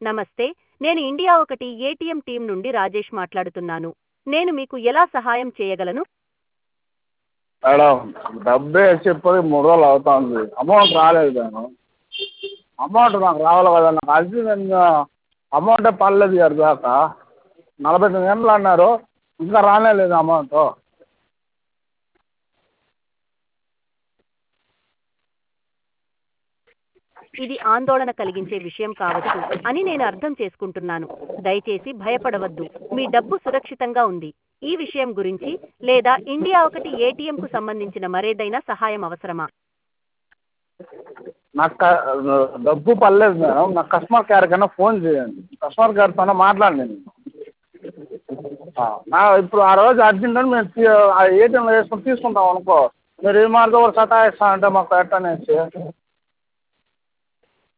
నమస్తే నేను ఇండియా ఒకటి ఏటీఎం టీం నుండి రాజేష్ మాట్లాడుతున్నాను నేను మీకు ఎలా సహాయం చేయగలను మేడం డబ్బు వేసి ఇప్పటికి మూడు రోజులు అవుతుంది అమౌంట్ రాలేదు మేడం అమౌంట్ నాకు రావాలి కదా నాకు అర్జెంట్ అమౌంటే పడలేదు ఇప్పటి దాకా నలభై ఎనిమిది గంటలు అన్నారు ఇంకా రానే లేదు అమౌంటు ఇది ఆందోళన కలిగించే విషయం కావచ్చు అని నేను అర్థం చేసుకుంటున్నాను దయచేసి భయపడవద్దు మీ డబ్బు సురక్షితంగా ఉంది ఈ విషయం గురించి లేదా ఇండియా ఒకటి ఏటీఎంకు సంబంధించిన మరేదైనా సహాయం అవసరమా నాకు క- డబ్బు పడలేదు మేడం నాకు కస్టమర్ కేర్ కన్నా ఫోన్ చేయండి కస్టమర్ కేర్తో మాట్లాడండి నేను నా ఇప్పుడు ఆ రోజు అర్జెంట్ అని మేము తీ- ఆ ఏటీఎంలో వేసుకొని తీసుకుంటాం అనుకో మీరు ఈ మార్గం సతాయిస్తా అంటే మాకు ఎట్టనేసి